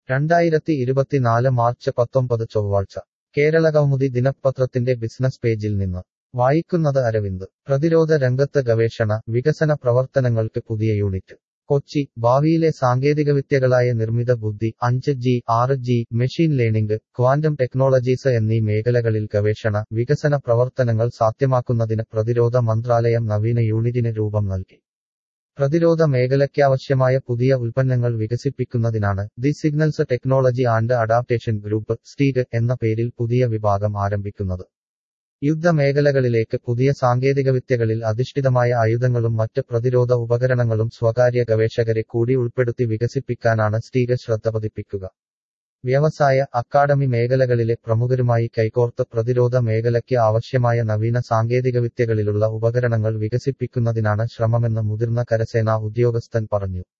രണ്ടായിരത്തി ഇരുപത്തിനാല് മാർച്ച് പത്തൊമ്പത് ചൊവ്വാഴ്ച കേരള കൗമുദി ദിനപത്രത്തിന്റെ ബിസിനസ് പേജിൽ നിന്ന് വായിക്കുന്നത് അരവിന്ദ് പ്രതിരോധ രംഗത്ത് ഗവേഷണ വികസന പ്രവർത്തനങ്ങൾക്ക് പുതിയ യൂണിറ്റ് കൊച്ചി ഭാവിയിലെ സാങ്കേതികവിദ്യകളായ നിർമ്മിത ബുദ്ധി അഞ്ച് ജി ആറ് G machine learning quantum technologies എന്നീ മേഖലകളിൽ ഗവേഷണ വികസന പ്രവർത്തനങ്ങൾ സാധ്യമാക്കുന്നതിന് പ്രതിരോധ മന്ത്രാലയം നവീന യൂണിറ്റിന് രൂപം നൽകി പ്രതിരോധ മേഖലയ്ക്കാവശ്യമായ പുതിയ ഉൽപ്പന്നങ്ങൾ വികസിപ്പിക്കുന്നതിനാണ് the signals technology and adaptation group STEAG എന്ന പേരിൽ പുതിയ വിഭാഗം ആരംഭിക്കുന്നത് യുദ്ധമേഖലകളിലേക്ക് പുതിയ സാങ്കേതികവിദ്യകളിൽ അധിഷ്ഠിതമായ ആയുധങ്ങളും മറ്റ് പ്രതിരോധ ഉപകരണങ്ങളും സ്വകാര്യ ഗവേഷകരെ കൂടി ഉൾപ്പെടുത്തി വികസിപ്പിക്കാനാണ് സ്റ്റീഗ് ശ്രദ്ധ പതിപ്പിക്കുക വ്യവസായ അക്കാഡമി മേഖലകളിലെ പ്രമുഖരുമായി കൈകോർത്ത് പ്രതിരോധ മേഖലയ്ക്ക് ആവശ്യമായ നവീന സാങ്കേതികവിദ്യകളിലുള്ള ഉപകരണങ്ങൾ വികസിപ്പിക്കുന്നതിനാണ് ശ്രമമെന്ന് മുതിർന്ന കരസേനാ ഉദ്യോഗസ്ഥൻ പറഞ്ഞു